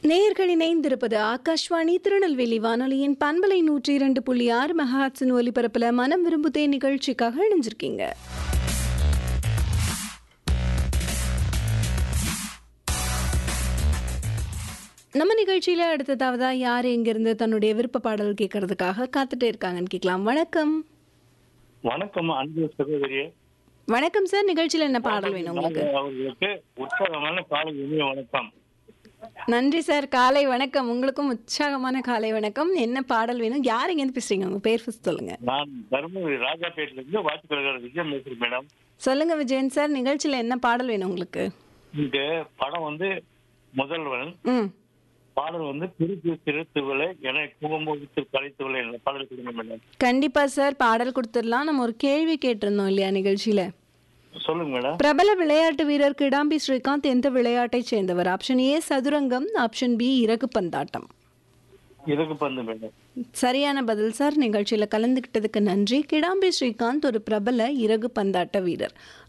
நேயர்கள் இணைந்திருப்பது ஆகாஷ்வாணி திருநெல்வேலி வானொலியின் பண்பலை நூற்றி இரண்டு புள்ளி ஆறு மெகாட்ஸின் ஒலிபரப்புல மனம் விரும்புதே நிகழ்ச்சிக்காக இணைஞ்சிருக்கீங்க நம்ம நிகழ்ச்சியில அடுத்ததாவதா யார் எங்கிருந்து தன்னுடைய விருப்ப பாடல் கேட்கறதுக்காக காத்துட்டே இருக்காங்கன்னு கேட்கலாம் வணக்கம் வணக்கம் அன்பு சகோதரியே வணக்கம் சார் நிகழ்ச்சியில என்ன பாடல் வேணும் உங்களுக்கு அவர்களுக்கு உற்சாகமான காலை இனிய வணக்கம் நன்றி சார் காலை வணக்கம் உங்களுக்கும் உற்சாகமான காலை வணக்கம் என்ன பாடல் வேணும் யார் எங்கேருந்து பேசுறீங்க உங்க பேர் first சொல்லுங்க நான் தருமபுரி ராஜாபேட்டில இருந்து வாட்சிக்கலர் விஜயம் பேசுறேன் மேடம் சொல்லுங்க விஜயன் சார் நிகழ்ச்சியில என்ன பாடல் வேணும் உங்களுக்கு இந்த படம் வந்து முதல்வன் ம் பாடல் வந்து திருப்பி திருத்துவலை என குங்குமத்து கலைத்துவலை என்ற பாடல் கொடுங்க மேடம் கண்டிப்பா சார் பாடல் கொடுத்துடலாம் நம்ம ஒரு கேள்வி கேட்டிருந்தோம் இல்லையா நிகழ்ச்சியில சொல்லுங்க மேடம் பிரபல விளையாட்டு வீரர் கிடாம்பி ஸ்ரீகாந்த் எந்த விளையாட்டை சேர்ந்தவர் ஆப்ஷன் ஏ சதுரங்கம் ஆப்ஷன் பி இறகு பந்தாட்டம் இதுக்கு பந்து மேடம் சரியான பதில் சார் நிகழ்ச்சியில கலந்துக்கிட்டதுக்கு நன்றி கிடாம்பி ஸ்ரீகாந்த் ஒரு பிரபல இறகு பந்தாட்ட வீரர்